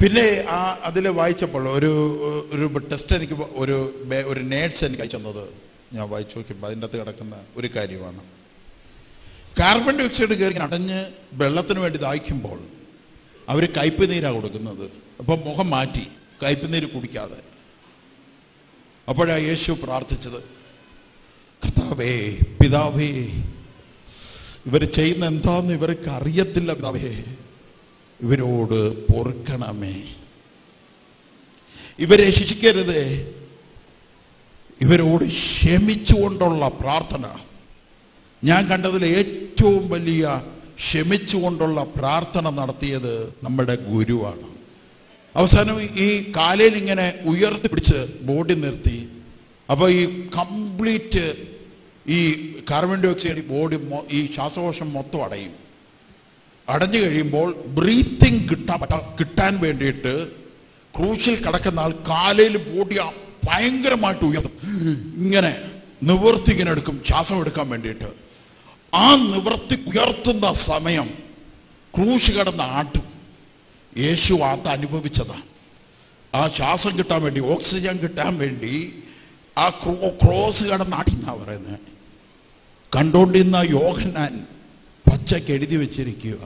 പിന്നെ ആ അതിൽ വായിച്ചപ്പോൾ ഒരു ഒരു ടെസ്റ്റ് എനിക്ക് ഒരു ബേ- ഒരു നേഴ്സ് എനിക്ക് അയച്ചു തന്നത് ഞാൻ വായിച്ചു നോക്കിയപ്പോൾ അതിൻ്റെ അകത്ത് കിടക്കുന്ന ഒരു കാര്യമാണ് കാർബൺ ഡൈ ഓക്സൈഡ് കയറി ഇങ്ങനെ അടഞ്ഞ് വെള്ളത്തിന് വേണ്ടി ദാഹിക്കുമ്പോൾ അവർ കയ്പ് നീരാണ് കൊടുക്കുന്നത് അപ്പം മുഖം മാറ്റി കയ്പ് നീര് കുടിക്കാതെ അപ്പോഴാണ് യേശു പ്രാർത്ഥിച്ചത് കർത്താവേ പിതാവേ ഇവർ ചെയ്യുന്ന എന്താന്ന് ഇവർക്ക് അറിയത്തില്ല പിതാവേ ഇവരോട് പൊറുക്കണമേ ഇവരെ ശിക്ഷിക്കരുതേ ഇവരോട് ക്ഷമിച്ചുകൊണ്ടുള്ള പ്രാർത്ഥന ഞാൻ കണ്ടതിൽ ഏറ്റവും വലിയ ക്ഷമിച്ചുകൊണ്ടുള്ള പ്രാർത്ഥന നടത്തിയത് നമ്മുടെ ഗുരുവാണ് അവസാനം ഈ കാലയിൽ ഇങ്ങനെ ഉയർത്തി പിടിച്ച് ബോഡി നിർത്തി അപ്പോൾ ഈ കംപ്ലീറ്റ് ഈ കാർബൺ ഡൈ ഓക്സൈഡ് ബോഡി ഈ ശ്വാസകോശം മൊത്തം അടയും അടഞ്ഞു കഴിയുമ്പോൾ ബ്രീത്തിങ് കിട്ടാൻ പറ്റാ കിട്ടാൻ വേണ്ടിയിട്ട് ക്രൂശിൽ കിടക്കുന്ന ആൾ കാലയിൽ ബോഡി ആ ഭയങ്കരമായിട്ട് ഉയർത്തും ഇങ്ങനെ നിവർത്തി ഇങ്ങനെ എടുക്കും ശ്വാസം എടുക്കാൻ വേണ്ടിയിട്ട് ആ നിവർത്തി ഉയർത്തുന്ന സമയം ക്രൂശ് കിടന്ന ആട്ടും യേശു അത് അനുഭവിച്ചതാണ് ആ ശ്വാസം കിട്ടാൻ വേണ്ടി ഓക്സിജൻ കിട്ടാൻ വേണ്ടി ആ ക്രോ ക്രോസ് കിടന്ന് ആട്ടിന്നാ പറയുന്നത് കണ്ടോണ്ടിരുന്ന യോഹന്നാൻ പച്ചയ്ക്ക് എഴുതി വെച്ചിരിക്കുക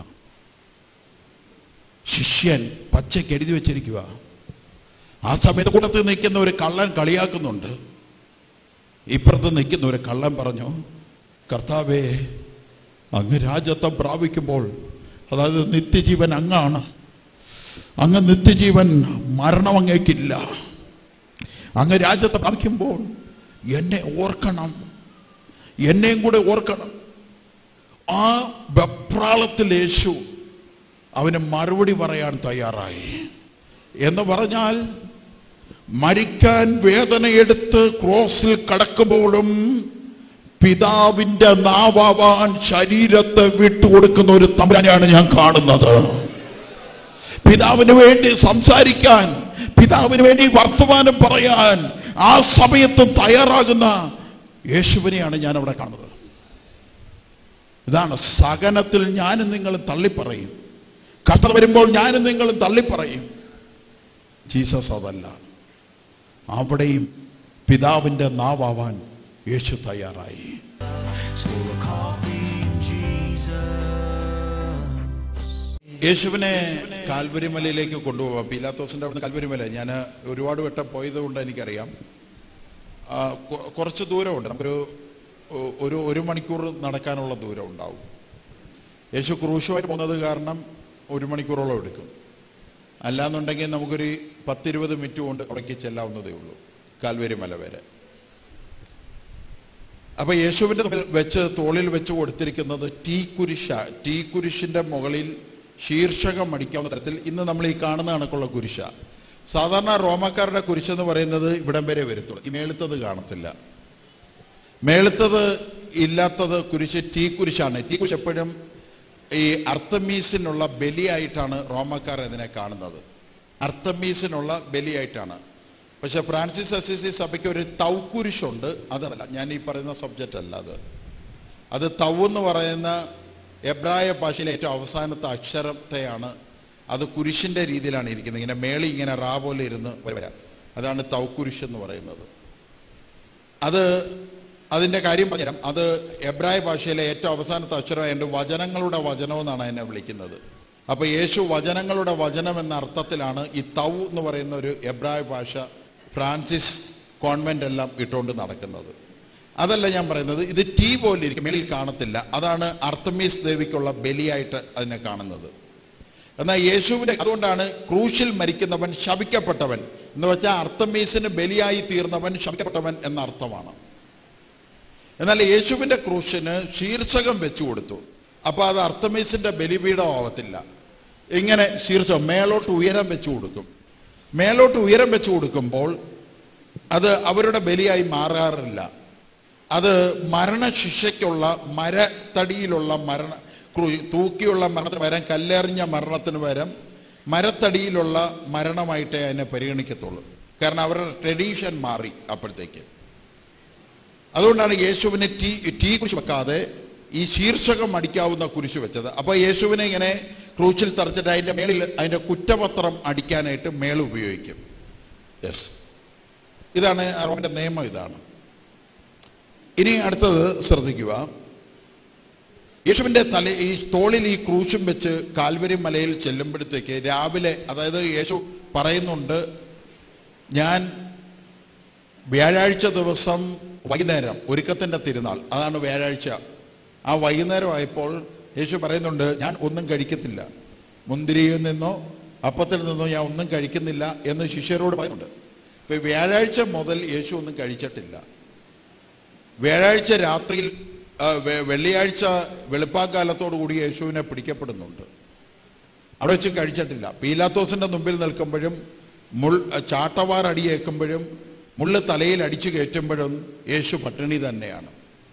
ശിഷ്യൻ പച്ചയ്ക്ക് എഴുതി വെച്ചിരിക്കുക ആ സമയത്ത് കൂട്ടത്തിൽ നിൽക്കുന്ന ഒരു കള്ളൻ കളിയാക്കുന്നുണ്ട് ഇപ്പുറത്ത് നിൽക്കുന്ന ഒരു കള്ളൻ പറഞ്ഞു കർത്താവേ അങ്ങ് രാജ്യത്വം പ്രാപിക്കുമ്പോൾ അതായത് നിത്യജീവൻ അങ്ങാണ് അങ്ങ് നിത്യജീവൻ മരണം അങ്ങേക്കില്ല അങ്ങ് രാജ്യത്തെ പ്രാപിക്കുമ്പോൾ എന്നെ ഓർക്കണം എന്നെയും കൂടെ ഓർക്കണം ആ വെപ്രാളത്തിൽ യേശു അവന് മറുപടി പറയാൻ തയ്യാറായി എന്ന് പറഞ്ഞാൽ മരിക്കാൻ വേദനയെടുത്ത് ക്രോസിൽ കടക്കുമ്പോഴും പിതാവിന്റെ നാവാൻ ശരീരത്തെ വിട്ടുകൊടുക്കുന്ന ഒരു തമ്പനെയാണ് ഞാൻ കാണുന്നത് പിതാവിന് വേണ്ടി സംസാരിക്കാൻ പിതാവിന് വേണ്ടി വർത്തമാനം പറയാൻ ആ സമയത്തും തയ്യാറാകുന്ന യേശുവിനെയാണ് ഞാൻ അവിടെ കാണുന്നത് ഇതാണ് സഹനത്തിൽ ഞാനും നിങ്ങളും തള്ളിപ്പറയും കഷ്ടത വരുമ്പോൾ ഞാനും നിങ്ങളും തള്ളിപ്പറയും ജീസസ് അതല്ല അവിടെയും പിതാവിന്റെ നാവാൻ യേശു തയ്യാറായി School of coffee, Jesus. യേശുവിനെ കാൽവരി മലയിലേക്ക് കൊണ്ടുപോകാം പീലാത്തോസിന്റെ അവിടുന്ന് കാൽവരി മല ഞാൻ ഒരുപാട് വട്ടം പോയത് കൊണ്ട് എനിക്കറിയാം ആ, കൊ- കുറച്ച് ദൂരമുണ്ട് നമുക്കൊരു ഒ- ഒരു ഒരു മണിക്കൂർ നടക്കാനുള്ള ദൂരം ഉണ്ടാവും യേശു ക്രൂശുമായിട്ട് പോകുന്നത് കാരണം ഒരു മണിക്കൂറോളം എടുക്കും അല്ലാന്നുണ്ടെങ്കിൽ നമുക്കൊരു പത്തിരുപത് മിനിറ്റ് കൊണ്ട് അവിടേക്ക് ചെല്ലാവുന്നതേ ഉള്ളൂ കാൽവരി മല വരെ അപ്പൊ യേശുവിന്റെ മുമ്പിൽ വെച്ച് തോളിൽ വെച്ച് കൊടുത്തിരിക്കുന്നത് ടീ കുരിശ ടീ കുരിശിന്റെ മുകളിൽ ശീർഷകം അടിക്കാവുന്ന തരത്തിൽ ഇന്ന് നമ്മൾ ഈ കാണുന്ന കണക്കുള്ള കുരിശ സാധാരണ റോമക്കാരുടെ കുരിശെന്ന് പറയുന്നത് ഇവിടം വരെ വരത്തുള്ളൂ ഈ മേളുത്തത് കാണത്തില്ല മേളുത്തത് ഇല്ലാത്തത് കുരിശ് ടീ കുരിശാണ് ടീ കുരിശ് എപ്പോഴും ഈ അർത്തമീസിനുള്ള ബലിയായിട്ടാണ് റോമക്കാർ ഇതിനെ കാണുന്നത് അർത്തമീസിനുള്ള ബലിയായിട്ടാണ് പക്ഷെ ഫ്രാൻസിസ് അസിസി സഭയ്ക്ക് ഒരു തൗക്കുരിശുണ്ട് അതല്ല ഞാൻ ഈ പറയുന്ന സബ്ജക്റ്റ് അല്ല അത് അത് തൗ എന്ന് പറയുന്ന എബ്രായ ഭാഷയിലെ ഏറ്റവും അവസാനത്തെ അക്ഷരത്തെയാണ് അത് കുരിശിന്റെ രീതിയിലാണ് ഇരിക്കുന്നത് ഇങ്ങനെ മേളി ഇങ്ങനെ റാ പോലെ ഇരുന്ന് വരാം അതാണ് തൗക്കുരിശ് എന്ന് പറയുന്നത് അത് അതിന്റെ കാര്യം പറഞ്ഞുതരാം അത് എബ്രായ ഭാഷയിലെ ഏറ്റവും അവസാനത്തെ അക്ഷരമായതുകൊണ്ട് വചനങ്ങളുടെ വചനം എന്നാണ് എന്നെ വിളിക്കുന്നത് അപ്പൊ യേശു വചനങ്ങളുടെ വചനം എന്ന അർത്ഥത്തിലാണ് ഈ തൗ എന്ന് പറയുന്ന ഒരു എബ്രായ ഭാഷ ഫ്രാൻസിസ് കോൺവെന്റ് എല്ലാം ഇട്ടുകൊണ്ട് നടക്കുന്നത് അതല്ല ഞാൻ പറയുന്നത് ഇത് ടീ പോലെ ഇരിക്കും മേളിൽ കാണത്തില്ല അതാണ് അർത്തമീസ് ദേവിക്കുള്ള ബലിയായിട്ട് അതിനെ കാണുന്നത് എന്നാൽ യേശുവിന്റെ അതുകൊണ്ടാണ് ക്രൂശിൽ മരിക്കുന്നവൻ ശപിക്കപ്പെട്ടവൻ എന്ന് വെച്ചാൽ അർത്തമീസിന് ബലിയായി തീർന്നവൻ ശപിക്കപ്പെട്ടവൻ എന്ന അർത്ഥമാണ് എന്നാൽ യേശുവിന്റെ ക്രൂശിന് ശീർഷകം വെച്ചു കൊടുത്തു അപ്പൊ അത് അർത്തമീസിന്റെ ബലിപീഠം ആവത്തില്ല ഇങ്ങനെ ശീർഷകം മേലോട്ട് ഉയരം വെച്ചു കൊടുക്കും മേലോട്ട് ഉയരം വെച്ചു കൊടുക്കുമ്പോൾ അത് അവരുടെ ബലിയായി മാറാറില്ല അത് മരണശിക്ഷയ്ക്കുള്ള മരത്തടിയിലുള്ള മരണ ക്രൂ- തൂക്കിയുള്ള മരണത്തിന് പകരം കല്ലെറിഞ്ഞ മരണത്തിന് പകരം മരത്തടിയിലുള്ള മരണമായിട്ടേ അതിനെ പരിഗണിക്കത്തുള്ളൂ കാരണം അവരുടെ ട്രഡീഷൻ മാറി അപ്പോഴത്തേക്ക് അതുകൊണ്ടാണ് യേശുവിനെ ടീ ടീ കുരിശ് വെക്കാതെ ഈ ശീർഷകം അടിക്കാവുന്ന കുരിശ് വെച്ചത് അപ്പോൾ യേശുവിനെ ഇങ്ങനെ ക്രൂശിൽ തറച്ചിട്ട് അതിൻ്റെ മേളിൽ അതിൻ്റെ കുറ്റപത്രം അടിക്കാനായിട്ട് മേൾ ഉപയോഗിക്കും യെസ് ഇതാണ് റോമിൻ്റെ നിയമം ഇതാണ് ഇനി അടുത്തത് ശ്രദ്ധിക്കുക യേശുവിൻ്റെ തല ഈ തോളിൽ ഈ ക്രൂശും വെച്ച് കാൽവരി മലയിൽ ചെല്ലുമ്പോഴത്തേക്ക് രാവിലെ അതായത് യേശു പറയുന്നുണ്ട് ഞാൻ വ്യാഴാഴ്ച ദിവസം വൈകുന്നേരം ഒരുക്കത്തിൻ്റെ തിരുനാൾ അതാണ് വ്യാഴാഴ്ച ആ വൈകുന്നേരം ആയപ്പോൾ യേശു പറയുന്നുണ്ട് ഞാൻ ഒന്നും കഴിക്കത്തില്ല മുന്തിരിയിൽ നിന്നോ അപ്പത്തിൽ നിന്നോ ഞാൻ ഒന്നും കഴിക്കുന്നില്ല എന്ന് ശിഷ്യരോട് പറയുന്നുണ്ട് ഇപ്പൊ വ്യാഴാഴ്ച മുതൽ യേശു ഒന്നും കഴിച്ചിട്ടില്ല വ്യാഴാഴ്ച രാത്രിയിൽ ആ, വെ- വെള്ളിയാഴ്ച വെളുപ്പാക്കാലത്തോടു കൂടി യേശുവിനെ പിടിക്കപ്പെടുന്നുണ്ട് അവിടെ വെച്ച് കഴിച്ചിട്ടില്ല പീലാത്തോസിന്റെ മുമ്പിൽ നിൽക്കുമ്പോഴും മുൾ ചാട്ടവാർ അടിയേക്കുമ്പോഴും മുള്ള് തലയിൽ അടിച്ചു കയറ്റുമ്പോഴും യേശു പട്ടിണി തന്നെയാണ്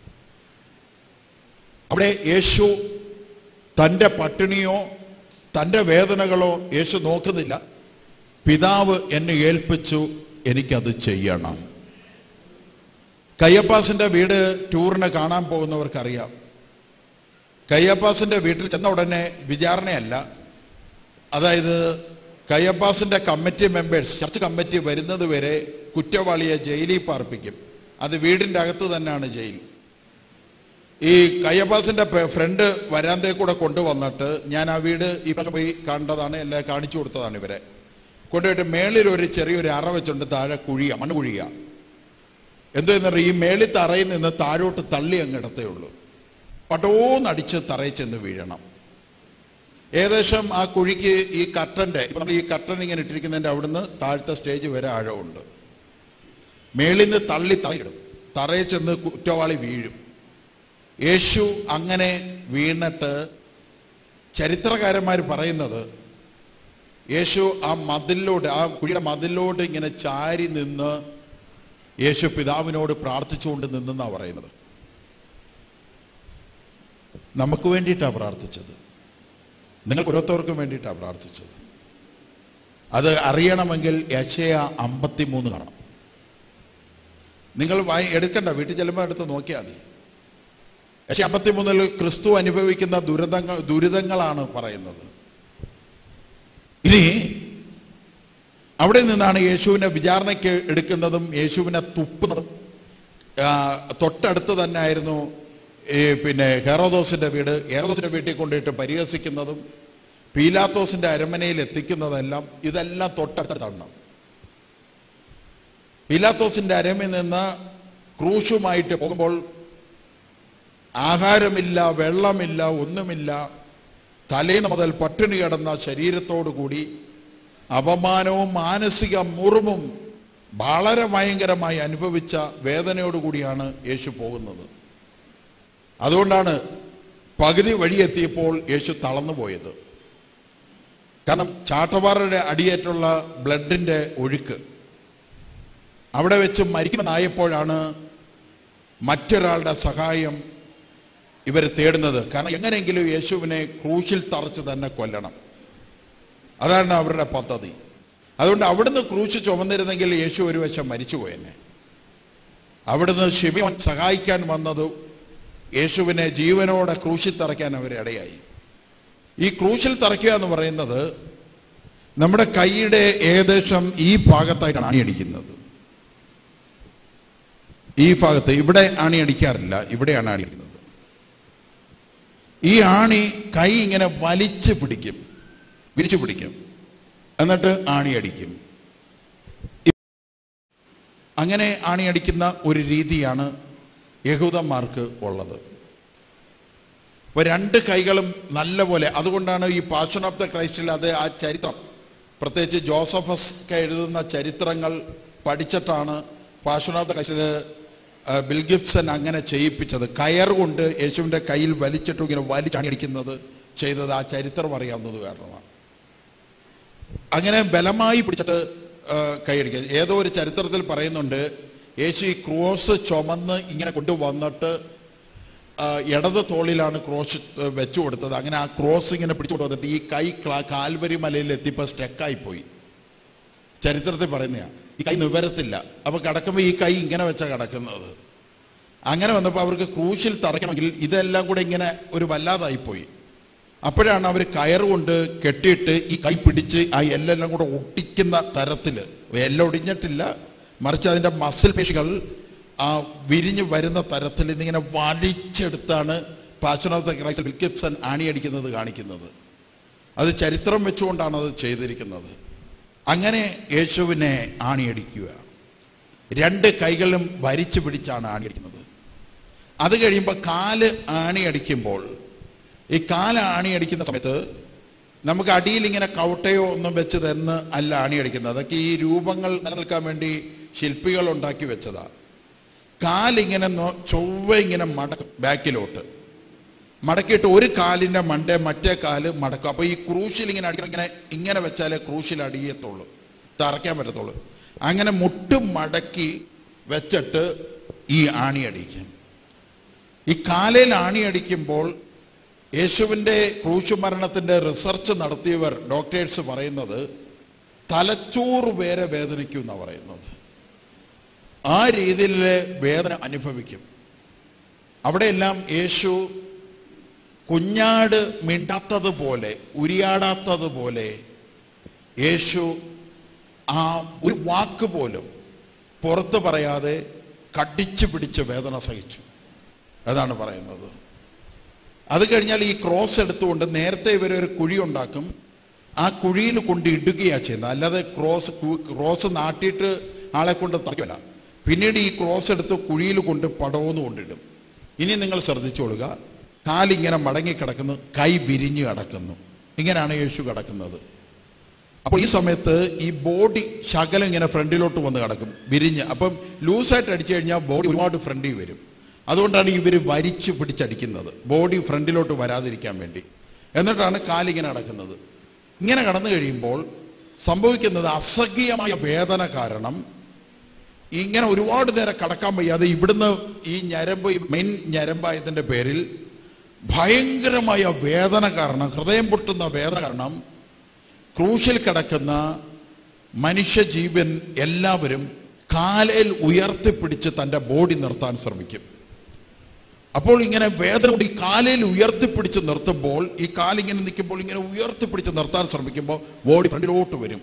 അവിടെ യേശു തൻ്റെ പട്ടിണിയോ തൻ്റെ വേദനകളോ യേശു നോക്കുന്നില്ല പിതാവ് എന്നെ ഏൽപ്പിച്ചു എനിക്കത് ചെയ്യണം കയ്യപ്പാസിന്റെ വീട് ടൂറിന് കാണാൻ പോകുന്നവർക്കറിയാം കയ്യപ്പാസിന്റെ വീട്ടിൽ ചെന്ന ഉടനെ വിചാരണയല്ല അതായത് കയ്യപ്പാസിന്റെ കമ്മിറ്റി മെമ്പേഴ്സ് ചർച്ച് കമ്മിറ്റി വരുന്നത് വരെ കുറ്റവാളിയെ ജയിലിൽ പാർപ്പിക്കും അത് വീടിൻ്റെ അകത്ത് തന്നെയാണ് ജയിൽ ഈ കയ്യപ്പാസിന്റെ പെ- ഫ്രണ്ട് വരാന്തയിൽ കൂടെ കൊണ്ടുവന്നിട്ട് ഞാൻ ആ വീട് ഈ പ്രാവശ്യം പോയി കണ്ടതാണ് എല്ലാം കാണിച്ചു കൊടുത്തതാണ് ഇവരെ കൊണ്ടുപോയിട്ട് മേളിൽ ഒരു ചെറിയൊരു അറ വെച്ചുകൊണ്ട് താഴെ കുഴിയ മണ്ണ് കുഴിയ എന്തെന്ന് ഈ മേളിൽ തറയിൽ നിന്ന് താഴോട്ട് തള്ളി അങ്ങ് ഇടത്തേ ഉള്ളൂ പടോന്നടിച്ച് തറയിൽ ചെന്ന് വീഴണം ഏകദേശം ആ കുഴിക്ക് ഈ കർട്ടൻ്റെ ഇപ്പം നമ്മൾ ഈ കർട്ടൻ ഇങ്ങനെ ഇട്ടിരിക്കുന്നതിൻ്റെ അവിടുന്ന് താഴത്തെ സ്റ്റേജ് വരെ ആഴമുണ്ട് മേളിൽ നിന്ന് തള്ളി തറയിടും തറയിൽ ചെന്ന് കുറ്റവാളി വീഴും യേശു അങ്ങനെ വീണിട്ട് ചരിത്രകാരന്മാർ പറയുന്നത് യേശു ആ മതിലിലോട്ട് ആ കുഴിയുടെ മതിലിലോട്ട് ഇങ്ങനെ ചാരി നിന്ന് യേശു പിതാവിനോട് പ്രാർത്ഥിച്ചുകൊണ്ട് നിന്നെന്നാണ് പറയുന്നത് നമുക്ക് വേണ്ടിയിട്ടാണ് പ്രാർത്ഥിച്ചത് നിങ്ങൾക്ക് ഓരോരുത്തർക്കും വേണ്ടിയിട്ടാണ് പ്രാർത്ഥിച്ചത് അത് അറിയണമെങ്കിൽ യശയ അമ്പത്തിമൂന്ന് കാണണം നിങ്ങൾ വായി എടുക്കണ്ട വീട്ടിൽ ചെല്ലുമ്പോൾ എടുത്ത് നോക്കിയാൽ മതി യശയ അമ്പത്തിമൂന്നിൽ ക്രിസ്തു അനുഭവിക്കുന്ന ദുരിതങ്ങൾ ദുരിതങ്ങളാണ് പറയുന്നത് ഇനി അവിടെ നിന്നാണ് യേശുവിനെ വിചാരണയ്ക്ക് എടുക്കുന്നതും യേശുവിനെ തുപ്പുന്നതും ആ, തൊട്ടടുത്ത് തന്നെ ആയിരുന്നു ഈ പിന്നെ ഹെറോദോസിന്റെ വീട് ഹെറോദോസിന്റെ വീട്ടിൽ കൊണ്ടുപോയിട്ട് പരിഹസിക്കുന്നതും പീലാത്തോസിന്റെ അരമനയിൽ എത്തിക്കുന്നതെല്ലാം ഇതെല്ലാം തൊട്ടടുത്താണ് പീലാത്തോസിന്റെ അരമയിൽ നിന്ന് ക്രൂശുമായിട്ട് പോകുമ്പോൾ ആഹാരമില്ല വെള്ളമില്ല ഒന്നുമില്ല തലേന്ന് മുതൽ പട്ടിണി കിടന്ന ശരീരത്തോടു കൂടി അപമാനവും മാനസിക മുറിവും വളരെ ഭയങ്കരമായി അനുഭവിച്ച വേദനയോടുകൂടിയാണ് യേശു പോകുന്നത് അതുകൊണ്ടാണ് പകുതി വഴിയെത്തിയപ്പോൾ യേശു തളർന്നു പോയത് കാരണം ചാട്ടവാറയുടെ അടിയേറ്റുള്ള ബ്ലഡിന്റെ ഒഴുക്ക് അവിടെ വെച്ച് മരിക്കുമെന്നായപ്പോഴാണ് മറ്റൊരാളുടെ സഹായം ഇവർ തേടുന്നത് കാരണം എങ്ങനെയെങ്കിലും യേശുവിനെ ക്രൂശിൽ തറച്ച് തന്നെ കൊല്ലണം അതാണ് അവരുടെ പദ്ധതി അതുകൊണ്ട് അവിടുന്ന് ക്രൂശ് ചുമന്നിരുന്നെങ്കിൽ യേശു ഒരു വശം മരിച്ചു പോയെന്നെ അവിടുന്ന് ഷിമിയോൻ സഹായിക്കാൻ വന്നത് യേശുവിനെ ജീവനോടെ ക്രൂശിൽ തറയ്ക്കാൻ അവരെ ഇടയായി ഈ ക്രൂശിൽ തറയ്ക്കുക എന്ന് പറയുന്നത് നമ്മുടെ കൈയുടെ ഏകദേശം ഈ ഭാഗത്തായിട്ടാണ് അണിയടിക്കുന്നത് ഈ ഭാഗത്ത് ഇവിടെ ആണി അടിക്കാറില്ല ഇവിടെയാണ് ആണി അടിക്കുന്നത് ഈ ആണി കൈ ഇങ്ങനെ വലിച്ചു പിടിക്കും വിരിച്ചു പിടിക്കും എന്നിട്ട് ആണി അടിക്കും അങ്ങനെ ആണി അടിക്കുന്ന ഒരു രീതിയാണ് യഹൂദന്മാർക്ക് ഉള്ളത് അപ്പൊ രണ്ട് കൈകളും നല്ലപോലെ അതുകൊണ്ടാണ് ഈ പാഷൻ ഓഫ് ദ ക്രൈസ്റ്റിൽ അത് ആ ചരിത്രം പ്രത്യേകിച്ച് ജോസഫസ് ഒക്കെ എഴുതുന്ന ചരിത്രങ്ങൾ പഠിച്ചിട്ടാണ് പാഷൻ ഓഫ് ദ ക്രൈസ്റ്റിൽ ബിൽ ഗിബ്സൺ അങ്ങനെ ചെയ്യിപ്പിച്ചത് കയർ കൊണ്ട് യേശുവിൻ്റെ കയ്യിൽ വലിച്ചിട്ട് ഇങ്ങനെ വലിച്ചടിക്കുന്നത് ചെയ്തത് ആ ചരിത്രം അറിയാവുന്നത് കാരണമാണ് അങ്ങനെ ബലമായി പിടിച്ചിട്ട് ആ, കൈയടിക്കുക ഏതോ ഒരു ചരിത്രത്തിൽ പറയുന്നുണ്ട് യേശു ഈ ക്രോസ് ചുമന്ന് ഇങ്ങനെ കൊണ്ടുവന്നിട്ട് ആ, ഇടത് തോളിലാണ് ക്രോസ് ആ, വെച്ചു കൊടുത്തത് അങ്ങനെ ആ ക്രോസ് ഇങ്ങനെ പിടിച്ചു കൊണ്ടുവന്നിട്ട് ഈ കൈ ക്ലാ- കാൽവരി മലയിൽ എത്തിയപ്പോൾ സ്റ്റെക്കായി പോയി ചരിത്രത്തിൽ പറയുന്നതാണ് ഈ കൈ നിവരത്തില്ല അപ്പൊ കിടക്കുമ്പോൾ ഈ കൈ ഇങ്ങനെ വെച്ചാ കിടക്കുന്നത് അങ്ങനെ വന്നപ്പോൾ അവർക്ക് ക്രൂശിൽ തറയ്ക്കണമെങ്കിൽ ഇതെല്ലാം കൂടെ ഇങ്ങനെ ഒരു വല്ലാതായിപ്പോയി അപ്പോഴാണ് അവർ കയറുകൊണ്ട് കെട്ടിയിട്ട് ഈ കൈ പിടിച്ച് ആ എല്ലെല്ലാം കൂടെ ഒട്ടിക്കുന്ന തരത്തിൽ എല്ലാം ഒടിഞ്ഞിട്ടില്ല മറിച്ച് അതിൻ്റെ മസിൽ പേശികൾ ആ വിരിഞ്ഞ് വരുന്ന തരത്തിൽ ഇതിങ്ങനെ വലിച്ചെടുത്താണ് Passion of the Christ Mel Gibson ആണിയടിക്കുന്നത് കാണിക്കുന്നത് അത് ചരിത്രം വെച്ചുകൊണ്ടാണ് അത് ചെയ്തിരിക്കുന്നത് അങ്ങനെ യേശുവിനെ ആണിയടിക്കുക രണ്ട് കൈകളും വരിച്ചു പിടിച്ചാണ് ആണിയടിക്കുന്നത് അത് കഴിയുമ്പോൾ കാല് ആണിയടിക്കുമ്പോൾ ഈ കാല് ആണിയടിക്കുന്ന സമയത്ത് നമുക്ക് അടിയിൽ ഇങ്ങനെ കൗട്ടയോ ഒന്നും വെച്ച് തന്ന് അല്ല ആണിയടിക്കുന്നത് അതൊക്കെ ഈ രൂപങ്ങൾ നിലനിൽക്കാൻ വേണ്ടി ശില്പികൾ ഉണ്ടാക്കി വെച്ചതാ കാലിങ്ങനെ നോ- ചൊവ്വ ഇങ്ങനെ മടക്കും ബാക്കിലോട്ട് മടക്കിയിട്ട് ഒരു കാലിൻ്റെ മണ്ടേ മറ്റേ കാല് മടക്കും അപ്പോൾ ഈ ക്രൂശിൽ ഇങ്ങനെ അടിക്കണം ഇങ്ങനെ ഇങ്ങനെ വെച്ചാലേ ക്രൂശിൽ അടിയത്തുള്ളൂ തറയ്ക്കാൻ പറ്റത്തുള്ളൂ അങ്ങനെ മുട്ട് മടക്കി വെച്ചിട്ട് ഈ ആണി അടിക്കും ഈ കാലയിൽ ആണി അടിക്കുമ്പോൾ യേശുവിൻ്റെ ക്രൂശ് മരണത്തിൻ്റെ റിസർച്ച് നടത്തിയവർ ഡോക്ടേഴ്സ് പറയുന്നത് തലച്ചോറ് വേറെ വേദനിക്കും എന്നാണ് പറയുന്നത് ആ രീതിയിലെ വേദന അനുഭവിക്കും അവിടെയെല്ലാം യേശു കുഞ്ഞാട് മിണ്ടാത്തതുപോലെ ഉരിയാടാത്തതുപോലെ യേശു ആ ഒരു വാക്ക് പോലും പുറത്ത് പറയാതെ കടിച്ചു പിടിച്ച് വേദന സഹിച്ചു അതാണ് പറയുന്നത് അത് കഴിഞ്ഞാൽ ഈ ക്രോസ് എടുത്തുകൊണ്ട് നേരത്തെ ഇവർ ഒരു കുഴി ഉണ്ടാക്കും ആ കുഴിയിൽ കൊണ്ട് ഇടുകയാണ് ചെയ്യുന്നത് അല്ലാതെ ക്രോസ് കു- ക്രോസ് നാട്ടിയിട്ട് ആളെ കൊണ്ട് തറയ്ക്കില്ല പിന്നീട് ഈ ക്രോസ് എടുത്ത് കുഴിയിൽ കൊണ്ട് പടവെന്ന് കൊണ്ടിടും ഇനി നിങ്ങൾ ശ്രദ്ധിച്ചോളുക കാലിങ്ങനെ മടങ്ങി കിടക്കുന്നു കൈ വിരിഞ്ഞു കിടക്കുന്നു ഇങ്ങനെയാണ് യേശു കിടക്കുന്നത് അപ്പോൾ ഈ സമയത്ത് ഈ ബോഡി ശകലം ഇങ്ങനെ ഫ്രണ്ടിലോട്ട് വന്ന് കിടക്കും വിരിഞ്ഞ് അപ്പം ലൂസായിട്ട് അടിച്ചു കഴിഞ്ഞാൽ ബോഡി ഒരുപാട് ഫ്രണ്ടിൽ വരും അതുകൊണ്ടാണ് ഇവർ വരിച്ച് പിടിച്ചടിക്കുന്നത് ബോഡി ഫ്രണ്ടിലോട്ട് വരാതിരിക്കാൻ വേണ്ടി എന്നിട്ടാണ് കാലിങ്ങനെ നടക്കുന്നത് ഇങ്ങനെ കടന്നു കഴിയുമ്പോൾ സംഭവിക്കുന്നത് അസഹ്യമായ വേദന കാരണം ഇങ്ങനെ ഒരുപാട് നേരം കടക്കാൻ വയ്യാതെ ഇവിടുന്ന് ഈ ഞരമ്പ് ഈ മെയിൻ ഞരമ്പായതിൻ്റെ പേരിൽ ഭയങ്കരമായ വേദന കാരണം ഹൃദയം പൊട്ടുന്ന വേദന കാരണം ക്രൂശിൽ കിടക്കുന്ന മനുഷ്യജീവൻ എല്ലാവരും കാലയിൽ ഉയർത്തിപ്പിടിച്ച് തൻ്റെ ബോഡി നിർത്താൻ ശ്രമിക്കും അപ്പോൾ ഇങ്ങനെ വേദന കൊണ്ട് ഈ കാലയിൽ ഉയർത്തിപ്പിടിച്ച് നിർത്തുമ്പോൾ ഈ കാലിങ്ങനെ നിൽക്കുമ്പോൾ ഇങ്ങനെ ഉയർത്തിപ്പിടിച്ച് നിർത്താൻ ശ്രമിക്കുമ്പോൾ ബോഡി ഫ്രണ്ടിലോട്ട് വരും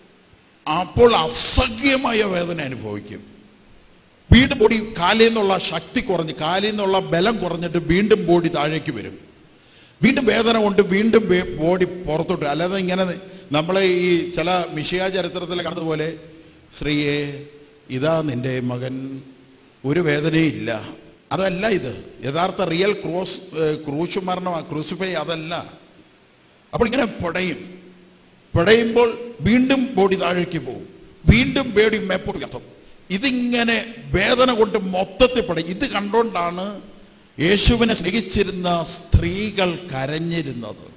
അപ്പോൾ അസഹ്യമായ വേദന അനുഭവിക്കും വീണ്ടും ബോഡി കാലിൽ നിന്നുള്ള ശക്തി കുറഞ്ഞ് കാലിൽ നിന്നുള്ള ബലം കുറഞ്ഞിട്ട് വീണ്ടും ബോഡി താഴേക്ക് വരും വീണ്ടും വേദന കൊണ്ട് വീണ്ടും ബേ- ബോഡി പുറത്തോട്ട് അല്ലാതെ ഇങ്ങനെ നമ്മളെ ഈ ചില മിഷിയ ചരിത്രത്തിൽ കണ്ടതുപോലെ സ്ത്രീയെ ഇതാ നിന്റെ മകൻ ഒരു വേദനയില്ല അതല്ല ഇത് യഥാർത്ഥ റിയൽ ക്രോസ് ക്രൂശ് മരണം ക്രൂസിഫൈ അതല്ല അപ്പോൾ ഇങ്ങനെ പടയും പടയുമ്പോൾ വീണ്ടും ബോഡി താഴേക്ക് പോകും വീണ്ടും ബോഡി മേപ്പോട്ട് കത്തും ഇതിങ്ങനെ വേദന കൊണ്ട് മൊത്തത്തിൽ പടയും ഇത് കണ്ടുകൊണ്ടാണ് യേശുവിനെ സ്നേഹിച്ചിരുന്ന സ്ത്രീകൾ കരഞ്ഞിരുന്നത്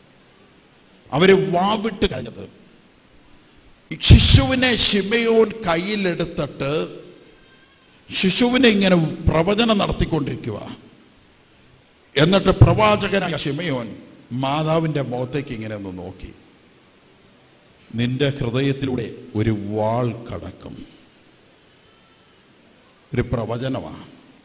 അവര് വാവിട്ട് കരഞ്ഞത് ഈ ശിശുവിനെ ശിമയോൻ കയ്യിലെടുത്തിട്ട് ശിശുവിനെ ഇങ്ങനെ പ്രവചനം നടത്തിക്കൊണ്ടിരിക്കുക എന്നിട്ട് പ്രവാചകനായ ശിമയോൻ മാതാവിന്റെ മുഖത്തേക്ക് ഇങ്ങനെ ഒന്ന് നോക്കി നിന്റെ ഹൃദയത്തിലൂടെ ഒരു വാൾ കടക്കും ഒരു പ്രവചനമാണ്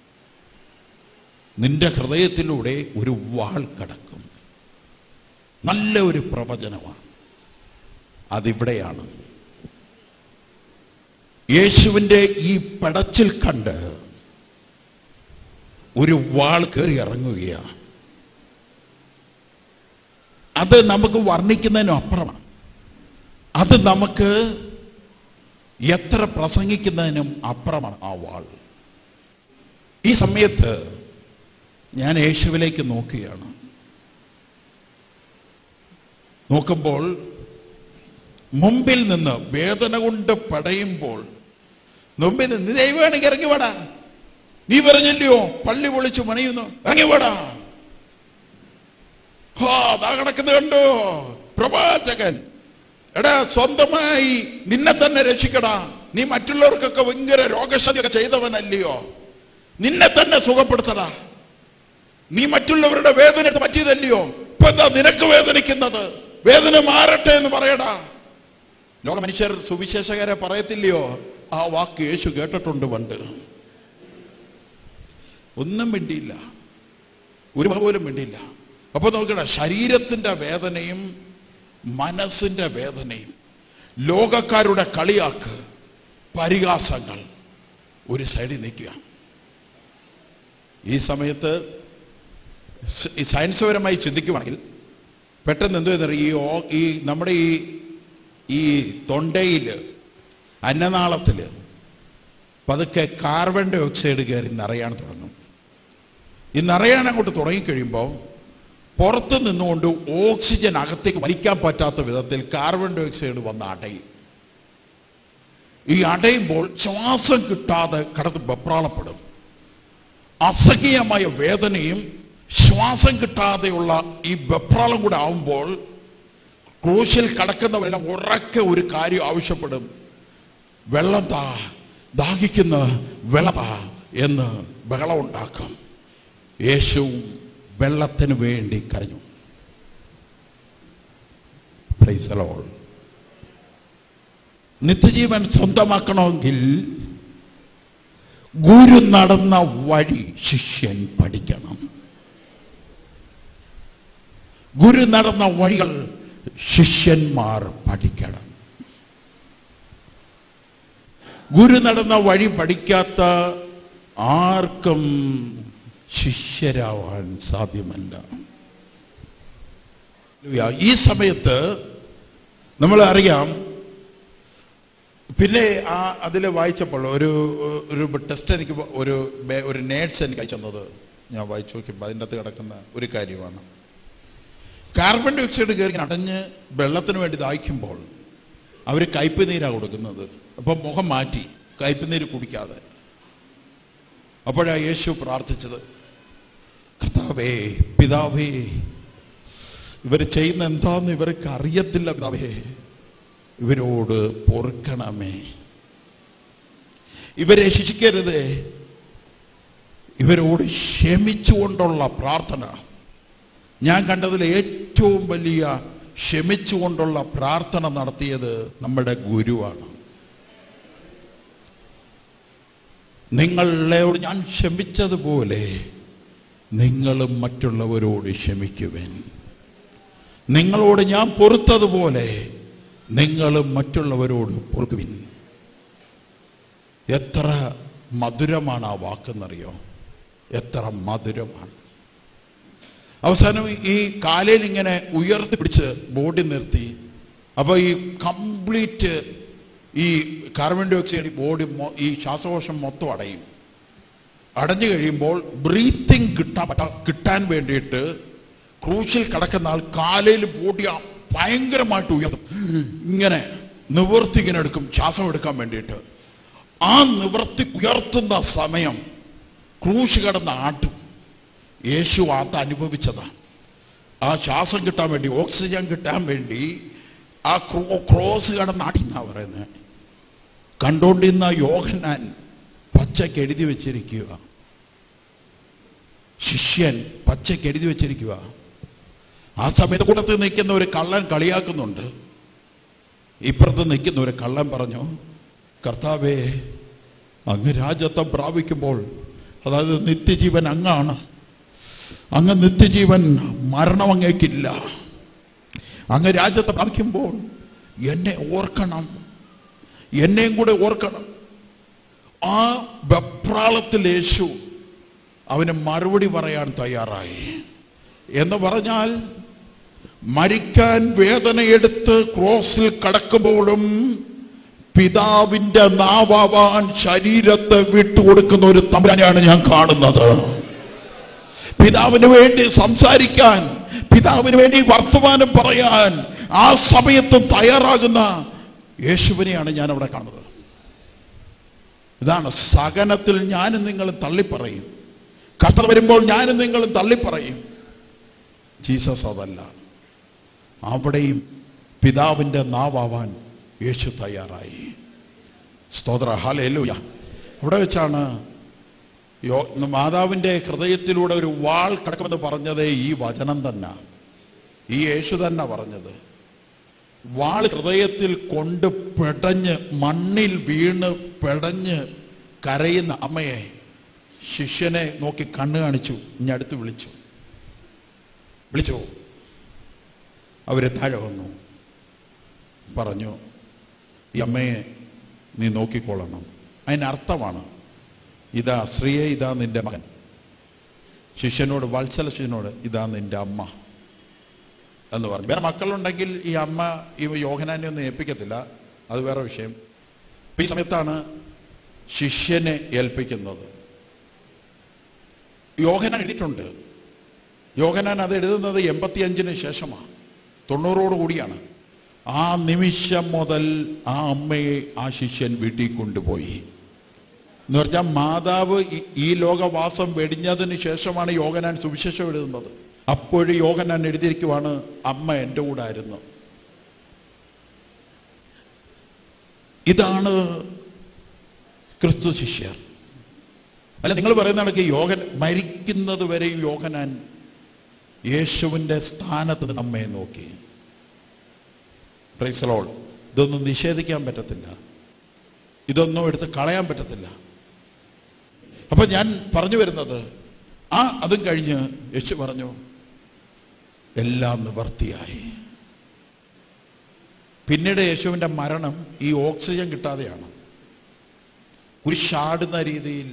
നിന്റെ ഹൃദയത്തിലൂടെ ഒരു വാൾ കടക്കും നല്ല ഒരു പ്രവചനമാണ് അതിവിടെയാണ് യേശുവിൻ്റെ ഈ പടച്ചിൽ കണ്ട് ഒരു വാൾ കയറി ഇറങ്ങുകയാണ് അത് നമുക്ക് വർണ്ണിക്കുന്നതിനും അപ്പുറമാണ് അത് നമുക്ക് എത്ര പ്രസംഗിക്കുന്നതിനും അപ്പുറമാണ് ആ വാൾ ഈ സമയത്ത് ഞാൻ യേശുവിലേക്ക് നോക്കുകയാണ് നോക്കുമ്പോൾ മുമ്പിൽ നിന്ന് വേദന കൊണ്ട് പടയുമ്പോൾ മുമ്പിൽ നിന്ന് "നീ ദൈവമാണെങ്കിൽ ഇറങ്ങി വാടാ നീ പറഞ്ഞില്ലയോ പള്ളി പൊളിച്ചു മണിയുന്നു ഇറങ്ങി വാടാ ഹോ അതാ കിടക്കുന്നത് കണ്ടോ പ്രവാചകൻ എടാ സ്വന്തമായി നിന്നെ തന്നെ രക്ഷിക്കടാ നീ മറ്റുള്ളവർക്കൊക്കെ ഭയങ്കര രോഗശാന്തിയൊക്കെ ചെയ്തവനല്ലയോ നിന്നെ തന്നെ സുഖപ്പെടുത്തടാ നീ മറ്റുള്ളവരുടെ വേദന എടുത്ത് പറ്റിയതല്ലയോ ഇപ്പൊ എന്താ നിനക്ക് വേദനിക്കുന്നത് വേദന മാറട്ടെ എന്ന് പറയടാ ലോക മനുഷ്യർ സുവിശേഷകരെ പറയത്തില്ലയോ ആ വാക്ക് യേശു കേട്ടിട്ടുണ്ട് പണ്ട് ഒന്നും മിണ്ടിയില്ല ഒരു ഭാഗം പോലും മിണ്ടിയില്ല അപ്പൊ നോക്കണ ശരീരത്തിന്റെ വേദനയും മനസ്സിന്റെ വേദനയും ലോകക്കാരുടെ കളിയാക്ക് പരിഹാസങ്ങൾ ഒരു സൈഡിൽ നിൽക്കുക ഈ സമയത്ത് സ- ഈ സയൻസ്പരമായി ചിന്തിക്കുവാണെങ്കിൽ പെട്ടെന്ന് എന്ത് ചെയ്യുന്നത് ഈ ഓ- ഈ നമ്മുടെ ഈ ഈ തൊണ്ടയിൽ അന്നനാളത്തിൽ പതുക്കെ കാർബൺ ഡൈ ഓക്സൈഡ് കയറി നിറയാൻ തുടങ്ങും ഈ നിറയാൻ അങ്ങോട്ട് തുടങ്ങിക്കഴിയുമ്പോൾ പുറത്ത് നിന്നുകൊണ്ട് ഓക്സിജൻ അകത്തേക്ക് വലിക്കാൻ പറ്റാത്ത വിധത്തിൽ കാർബൺ ഡൈ ഓക്സൈഡ് വന്ന് അടയും ഈ അടയുമ്പോൾ ശ്വാസം കിട്ടാതെ കടന്ന് വെപ്രാളപ്പെടും അസഹ്യമായ വേദനയും ശ്വാസം കിട്ടാതെയുള്ള ഈ വെപ്രാളം കൂടെ ആവുമ്പോൾ ക്രൂശിൽ കടക്കുന്നവരെല്ലാം ഉറക്കെ ഒരു കാര്യം ആവശ്യപ്പെടും വെള്ളം താ ദാഹിക്കുന്ന വെള്ളം താ എന്ന് ബഹളം ഉണ്ടാക്കും യേശുവും വെള്ളത്തിന് വേണ്ടി കരഞ്ഞു Praise the Lord. നിത്യജീവൻ സ്വന്തമാക്കണമെങ്കിൽ ഗുരു നടന്ന വഴി ശിഷ്യൻ പഠിക്കണം ഗുരു നടന്ന വഴികൾ ശിഷ്യന്മാർ പഠിക്കണം ഗുരു നടന്ന വഴി പഠിക്കാത്ത ആർക്കും ശിഷ്യരാവാൻ സാധ്യമല്ല ഈ സമയത്ത് നമ്മൾ അറിയാം പിന്നെ ആ അതിൽ വായിച്ചപ്പോൾ ഒരു ഒരു ടെസ്റ്റ് എനിക്ക് ഒരു ബേ- ഒരു നേഴ്സ് എനിക്ക് അയച്ചു തന്നത് ഞാൻ വായിച്ചു നോക്കിയപ്പോൾ അതിൻ്റെ അകത്ത് കിടക്കുന്ന ഒരു കാര്യമാണ് കാർബൺ ഡൈ ഓക്സൈഡ് കയറി അടഞ്ഞ് വെള്ളത്തിന് വേണ്ടി ദാഹിക്കുമ്പോൾ അവർ കയ്പ് നീരാണ് കൊടുക്കുന്നത് അപ്പം മുഖം മാറ്റി കയ്പ് നീര് കുടിക്കാതെ അപ്പോഴാ യേശു പ്രാർത്ഥിച്ചത് കർത്താവേ പിതാവേ ഇവർ ചെയ്യുന്ന എന്താന്ന് ഇവർക്ക് അറിയത്തില്ല പിതാവേ ഇവരോട് പൊറുക്കണമേ ഇവരെ ശിക്ഷിക്കരുത് ഇവരോട് ക്ഷമിച്ചുകൊണ്ടുള്ള പ്രാർത്ഥന ഞാൻ കണ്ടതിൽ ഏറ്റവും വലിയ ക്ഷമിച്ചുകൊണ്ടുള്ള പ്രാർത്ഥന നടത്തിയത് നമ്മുടെ ഗുരുവാണ് നിങ്ങളോട് ഞാൻ ക്ഷമിച്ചതുപോലെ നിങ്ങളും മറ്റുള്ളവരോട് ക്ഷമിക്കുവേൻ നിങ്ങളോട് ഞാൻ പൊറുത്തതുപോലെ നിങ്ങളും മറ്റുള്ളവരോട് പൊറുക്കുവിൻ എത്ര മധുരമാണ് ആ വാക്കെന്നറിയോ എത്ര മധുരമാണ് അവസാനം ഈ കാലയിൽ ഇങ്ങനെ ഉയർത്തി പിടിച്ച് ബോഡി നിർത്തി അപ്പോൾ ഈ കംപ്ലീറ്റ് ഈ കാർബൺ ഡൈ ഓക്സൈഡ് ബോഡി ഈ ശ്വാസകോശം മൊത്തം അടയും അടഞ്ഞു കഴിയുമ്പോൾ ബ്രീത്തിങ് കിട്ടാൻ പറ്റാ കിട്ടാൻ വേണ്ടിയിട്ട് ക്രൂശിൽ കിടക്കുന്ന ആൾ കാലയിൽ ബോഡി ആ ഭയങ്കരമായിട്ട് ഉയർത്തും ഇങ്ങനെ നിവർത്തി ഇങ്ങനെ എടുക്കും ശ്വാസം എടുക്കാൻ വേണ്ടിയിട്ട് ആ നിവർത്തി ഉയർത്തുന്ന സമയം ക്രൂശ് കിടന്ന ആട്ടും യേശു അത് അനുഭവിച്ചതാണ് ആ ശ്വാസം കിട്ടാൻ വേണ്ടി ഓക്സിജൻ കിട്ടാൻ വേണ്ടി ആ ക്രോ ക്രോസ് കിടന്ന ആട്ടിന്നാ പറയുന്നത് കണ്ടോണ്ടിരുന്ന യോഹന്നാൻ പച്ചയ്ക്ക് എഴുതി വെച്ചിരിക്കുക ശിഷ്യൻ പച്ചയ്ക്ക് എഴുതി വെച്ചിരിക്കുക ആ സമയത്ത് കൂട്ടത്തിൽ നിൽക്കുന്ന ഒരു കള്ളൻ കളിയാക്കുന്നുണ്ട് ഇപ്പുറത്ത് നിൽക്കുന്ന ഒരു കള്ളൻ പറഞ്ഞു കർത്താവേ അങ്ങ് രാജ്യത്വം പ്രാപിക്കുമ്പോൾ അതായത് നിത്യജീവൻ അങ്ങാണ് അങ്ങ് നിത്യജീവൻ മരണം അങ്ങേക്കില്ല അങ്ങ് രാജ്യത്തെ പ്രാപിക്കുമ്പോൾ എന്നെ ഓർക്കണം എന്നെയും കൂടെ ഓർക്കണം ആ വെപ്രാളത്തിൽ യേശു അവന് മറുപടി പറയാൻ തയ്യാറായി എന്ന് പറഞ്ഞാൽ മരിക്കാൻ വേദനയെടുത്ത് ക്രോസിൽ കടക്കുമ്പോഴും പിതാവിന്റെ നാവാൻ ശരീരത്തെ വിട്ടുകൊടുക്കുന്ന ഒരു തമ്പുരാനെയാണ് ഞാൻ കാണുന്നത് പിതാവിന് വേണ്ടി സംസാരിക്കാൻ പിതാവിന് വേണ്ടി വർത്തമാനം പറയാൻ ആ സമയത്തും തയ്യാറാകുന്ന യേശുവിനെയാണ് ഞാൻ അവിടെ കാണുന്നത് ഇതാണ് സഹനത്തിൽ ഞാനും നിങ്ങളും തള്ളിപ്പറയും കഷ്ടത വരുമ്പോൾ ഞാനും നിങ്ങളും തള്ളിപ്പറയും ജീസസ് അതല്ല അവിടെയും പിതാവിൻ്റെ നാവാൻ യേശു തയ്യാറായി സ്തോത്ര ഹാലേലൂയ അവിടെ വെച്ചാണ് യോ മാതാവിൻ്റെ ഹൃദയത്തിലൂടെ ഒരു വാൾ കിടക്കുമെന്ന് പറഞ്ഞത് ഈ വചനം തന്നെ ഈ യേശു തന്നെ പറഞ്ഞത് വാൾ ഹൃദയത്തിൽ കൊണ്ട് പെടഞ്ഞ് മണ്ണിൽ വീണ് പെടഞ്ഞ് കരയുന്ന അമ്മയെ ശിഷ്യനെ നോക്കി കണ്ണു കാണിച്ചു ഇനി അടുത്ത് വിളിച്ചു വിളിച്ചു അവർ താഴെ വന്നു പറഞ്ഞു ഈ അമ്മയെ നീ നോക്കിക്കൊള്ളണം അതിനർത്ഥമാണ് ഇതാ ശ്രീയെ ഇതാ നിന്റെ മകൻ ശിഷ്യനോട് വത്സല ശിഷ്യനോട് ഇതാ നിന്റെ അമ്മ എന്ന് പറഞ്ഞു വേറെ മക്കളുണ്ടെങ്കിൽ ഈ അമ്മ ഈ യോഹനാനെ ഒന്നും ഏൽപ്പിക്കത്തില്ല അത് വേറെ വിഷയം ഇപ്പം ഈ സമയത്താണ് ശിഷ്യനെ ഏൽപ്പിക്കുന്നത് യോഹനാൻ എഴുതിയിട്ടുണ്ട് യോഹനാൻ അത് എഴുതുന്നത് എൺപത്തിയഞ്ചിന് ശേഷമാണ് തൊണ്ണൂറോട് കൂടിയാണ് ആ നിമിഷം മുതൽ ആ അമ്മയെ ആ ശിഷ്യൻ വീട്ടിൽ കൊണ്ടുപോയി എന്ന് പറഞ്ഞാൽ മാതാവ് ഈ- ഈ ലോകവാസം വെടിഞ്ഞതിന് ശേഷമാണ് യോഗനാൻ സുവിശേഷം എഴുതുന്നത് അപ്പോഴും യോഗനാൻ എഴുതിയിരിക്കുവാണ് അമ്മ എൻ്റെ കൂടെ ആയിരുന്നു ഇതാണ് ക്രിസ്തു ശിഷ്യർ അല്ല നിങ്ങൾ പറയുന്ന കണക്ക് യോഗൻ മരിക്കുന്നത് വരെയും യോഗനാൻ യേശുവിൻ്റെ സ്ഥാനത്ത് നമ്മെ നോക്കി പ്രൈസലോൾ ഇതൊന്നും നിഷേധിക്കാൻ പറ്റത്തില്ല ഇതൊന്നും എടുത്ത് കളയാൻ പറ്റത്തില്ല അപ്പൊ ഞാൻ പറഞ്ഞു വരുന്നത് ആ അതും കഴിഞ്ഞ് യേശു പറഞ്ഞു എല്ലാം നിവർത്തിയായി പിന്നീട് യേശുവിൻ്റെ മരണം ഈ ഓക്സിജൻ കിട്ടാതെയാണ് കുരിശാടുന്ന രീതിയിൽ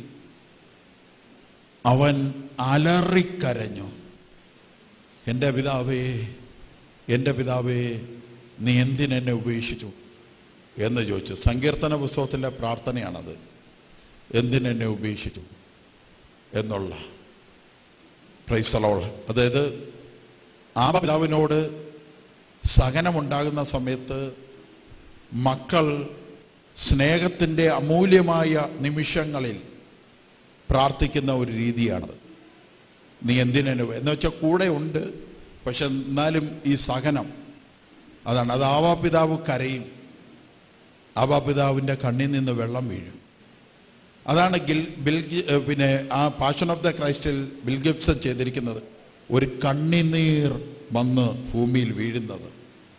അവൻ അലറിക്കരഞ്ഞു എൻ്റെ പിതാവേ എൻ്റെ പിതാവേ നീ എന്തിനെന്നെ ഉപേക്ഷിച്ചു എന്ന് ചോദിച്ചു സങ്കീർത്തന പുസ്തകത്തിലെ പ്രാർത്ഥനയാണത് എന്തിനെന്നെ ഉപേക്ഷിച്ചു എന്നുള്ള പ്രൈസലോൾ അതായത് ആ പിതാവിനോട് സഹനമുണ്ടാകുന്ന സമയത്ത് മക്കൾ സ്നേഹത്തിൻ്റെ അമൂല്യമായ നിമിഷങ്ങളിൽ പ്രാർത്ഥിക്കുന്ന ഒരു രീതിയാണത് നീ എന്തിനു എന്ന് വെച്ചാൽ കൂടെ ഉണ്ട് പക്ഷെ എന്നാലും ഈ സഹനം അതാണ് അത് ആവാപിതാവ് കരയും ആവാപിതാവിൻ്റെ കണ്ണിൽ നിന്ന് വെള്ളം വീഴും അതാണ് ഗിൽ ബിൽ ഗി- ഏഹ് പിന്നെ ആ പാഷൻ ഓഫ് ദ ക്രൈസ്റ്റിൽ ബിൽ ഗിബ്സൺ ചെയ്തിരിക്കുന്നത് ഒരു കണ്ണിനീർ വന്ന് ഭൂമിയിൽ വീഴുന്നത്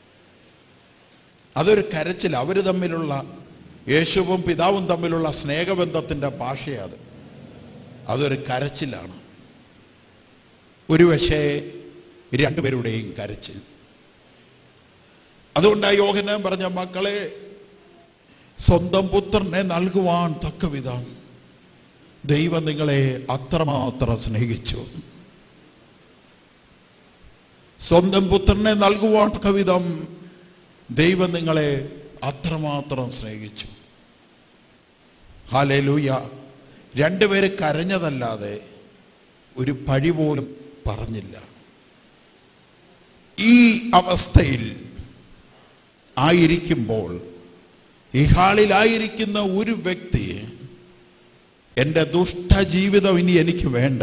അതൊരു കരച്ചിൽ അവർ തമ്മിലുള്ള യേശുവും പിതാവും തമ്മിലുള്ള സ്നേഹബന്ധത്തിൻ്റെ ഭാഷയത് അതൊരു കരച്ചിലാണ് ഒരു പക്ഷേ രണ്ടുപേരുടെയും കരച്ചിൽ അതുകൊണ്ട് ആ യോഹനാൻ പറഞ്ഞ മക്കളെ സ്വന്തം പുത്രനെ നൽകുവാൻ തക്കവിധം ദൈവം നിങ്ങളെ അത്രമാത്രം സ്നേഹിച്ചു സ്വന്തം പുത്രനെ നൽകുവാൻ തക്കവിധം ദൈവം നിങ്ങളെ അത്രമാത്രം സ്നേഹിച്ചു ഹാലേലൂയ രണ്ടുപേര് കരഞ്ഞതല്ലാതെ ഒരു പഴി പോലും പറഞ്ഞില്ല ഈ അവസ്ഥയിൽ ആയിരിക്കുമ്പോൾ ഈ ഹാളിലായിരിക്കുന്ന ഒരു വ്യക്തി എൻ്റെ ദുഷ്ടജീവിതം ഇനി എനിക്ക് വേണ്ട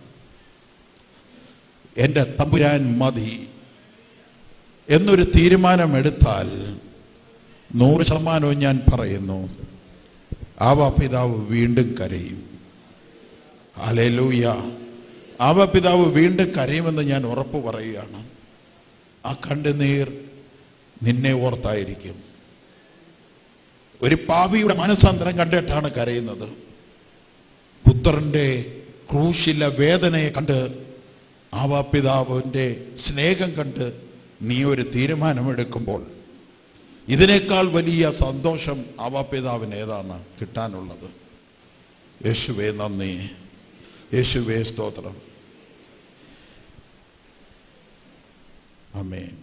എൻ്റെ തമ്പുരാൻ മതി എന്നൊരു തീരുമാനമെടുത്താൽ നൂറ് ശതമാനവും ഞാൻ പറയുന്നു ആവ പിതാവ് വീണ്ടും കരയും അലേലൂയ ആവ പിതാവ് വീണ്ടും കരയുമെന്ന് ഞാൻ ഉറപ്പ് പറയുകയാണ് ആ കണ്ണുനീർ നിന്നെ ഓർത്തായിരിക്കും ഒരു പാപിയുടെ മനസാന്തരം കണ്ടിട്ടാണ് കരയുന്നത് പുത്രന്റെ ക്രൂശിലെ വേദനയെ കണ്ട് ആവാപിതാവിൻ്റെ സ്നേഹം കണ്ട് നീ ഒരു തീരുമാനമെടുക്കുമ്പോൾ ഇതിനേക്കാൾ വലിയ സന്തോഷം ആവാപിതാവിന് ഏതാണ് കിട്ടാനുള്ളത് യേശുവേ നന്ദി യേശുവേ സ്തോത്രം അമേൻ